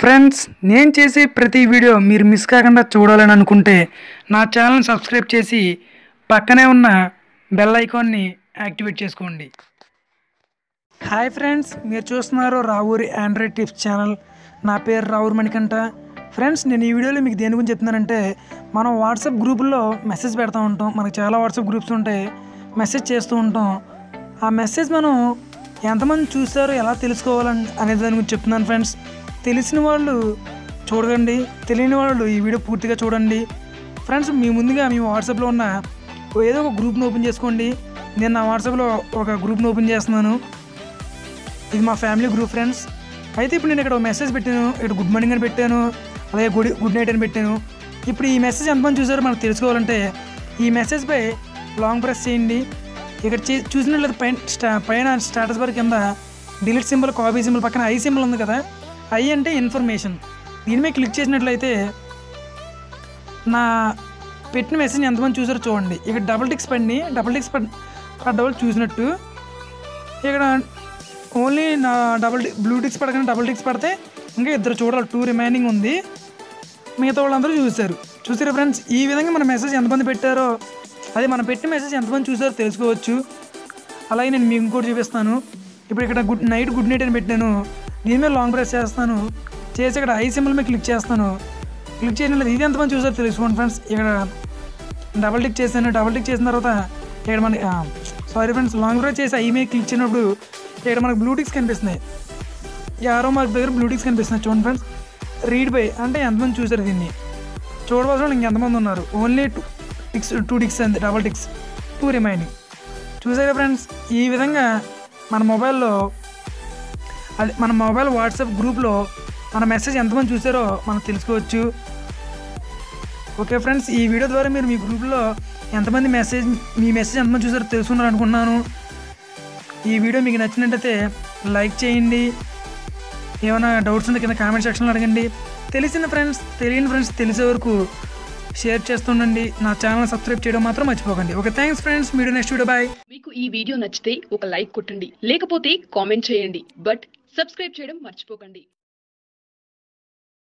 friends నేను చేసే ప్రతి వీడియో మీరు మిస్ కాకుండా చూడాలని అనుకుంటే నా ఛానల్ సబ్స్క్రైబ్ చేసి పక్కనే ఉన్న బెల్ ఐకాన్ని యాక్టివేట్ చేసుకోండి హాయ్ ఫ్రెండ్స్ మీరు చూస్తున్నారు రావూరి ఆండ్రాయిడ్ టిప్స్ ఛానల్ నా పేరు రావూరి మణికంఠ ఫ్రెండ్స్ నేను ఈ వీడియోలో మీకు దేని గురించి చెప్తున్నానంటే మనం వాట్సాప్ గ్రూపుల్లో మెసేజ్ పెడతా ఉంటాం మనకు చాలా వాట్సాప్ గ్రూప్స్ ఉంటాయి మెసేజ్ చేస్తూ ఉంటాం ఆ మెసేజ్ మనం ఎంతమంది చూసారో ఎలా తెలుసుకోవాలని అనే దాని గురించి చెప్తున్నాను ఫ్రెండ్స్ తెలిసిన వాళ్ళు చూడండి తెలియని వాళ్ళు ఈ వీడియో పూర్తిగా చూడండి ఫ్రెండ్స్ మీ ముందుగా మీ వాట్సాప్లో ఉన్న ఏదో ఒక గ్రూప్ని ఓపెన్ చేసుకోండి నేను నా వాట్సాప్లో ఒక గ్రూప్ని ఓపెన్ చేస్తున్నాను ఇది మా ఫ్యామిలీ గ్రూప్ ఫ్రెండ్స్ అయితే ఇప్పుడు నేను ఇక్కడ ఒక మెసేజ్ పెట్టాను ఇక్కడ గుడ్ మార్నింగ్ అని పెట్టాను అలాగే గుడ్ గుడ్ నైట్ అని పెట్టాను ఇప్పుడు ఈ మెసేజ్ ఎంతమంది చూసారో మనకు తెలుసుకోవాలంటే ఈ మెసేజ్పై లాంగ్ ప్రెస్ చేయండి ఇక్కడ చే చూసినట్లయితే పైన స్టా పైన స్టేటస్ బార్ కింద డిలీట్ సింబల్ కాపీ సింబల్ పక్కన ఐ సింబల్ ఉంది కదా ఐ అంటే ఇన్ఫర్మేషన్ దీని మీద క్లిక్ చేసినట్లయితే నా పెట్టిన మెసేజ్ ఎంతమంది చూసారో చూడండి ఇక్కడ డబుల్ టిక్స్ పడినాయి డబుల్ టిక్స్ పడ్ డబుల్ చూసినట్టు ఇక్కడ ఓన్లీ నా డబుల్ టి- బ్లూ టిక్స్ పడగానే డబుల్ టిక్స్ పడితే ఇంకా ఇద్దరు చూడాలి టూ రిమైనింగ్ ఉంది మిగతా వాళ్ళందరూ చూశారు చూసారా ఫ్రెండ్స్ ఈ విధంగా మన మెసేజ్ ఎంతమంది పెట్టారో అదే మనం పెట్టిన మెసేజ్ ఎంతమంది చూసారో తెలుసుకోవచ్చు అలాగే నేను మీకు ఇంకోటి చూపిస్తాను ఇప్పుడు ఇక్కడ గుడ్ నైట్ గుడ్ నైట్ అని పెట్టాను దీని మీద లాంగ్ ప్రెస్ చేస్తాను చేసి ఇక్కడ ఐ సింబల్ మీద క్లిక్ చేస్తాను క్లిక్ చేసిన ఇది ఎంతమంది చూసారో తెలుసుకోండి ఫ్రెండ్స్ ఇక్కడ డబల్ టిక్ చేశాను డబల్ టిక్ చేసిన తర్వాత ఇక్కడ మనకి సారీ ఫ్రెండ్స్ లాంగ్ ప్రెస్ చేసి ఐ మీద క్లిక్ చేసినప్పుడు ఇక్కడ మనకు బ్లూటిక్స్ కనిపిస్తున్నాయి ఈ ఆరో మార్క్ దగ్గర బ్లూటిక్స్ కనిపిస్తున్నాయి చూడండి ఫ్రెండ్స్ రీడ్ బై అంటే ఎంతమంది చూసారు దీన్ని చూడవలసిన వాళ్ళు ఇంకెంతమంది ఉన్నారు only two ticks two ticks అంతే డబల్ టిక్స్ టూ రిమైనింగ్ చూసారా ఫ్రెండ్స్ ఈ విధంగా మన మొబైల్లో అది మన మొబైల్ వాట్సాప్ గ్రూప్లో మన మెసేజ్ ఎంతమంది చూసారో మనం తెలుసుకోవచ్చు ఓకే ఫ్రెండ్స్ ఈ వీడియో ద్వారా మీరు మీ గ్రూప్లో ఎంతమంది మెసేజ్ మీ మెసేజ్ ఎంతమంది చూసారో తెలుసుకున్నారు అనుకున్నాను ఈ వీడియో మీకు నచ్చినట్టయితే లైక్ చేయండి ఏమైనా డౌట్స్ ఉంటే కింద కామెంట్ సెక్షన్లో అడగండి తెలిసిన ఫ్రెండ్స్ తెలియని ఫ్రెండ్స్ తెలిసే వరకు షేర్ చేస్తుండండి నా ఛానల్ సబ్స్క్రైబ్ చేయడం మాత్రం మర్చిపోకండి ఓకే థ్యాంక్స్ ఫ్రెండ్స్ మీడియో నెక్స్ట్ వీడియో బాయ్ మీకు ఈ వీడియో నచ్చితే ఒక లైక్ కొట్టండి లేకపోతే కామెంట్ చేయండి బట్ సబ్స్క్రైబ్ చేయడం మర్చిపోకండి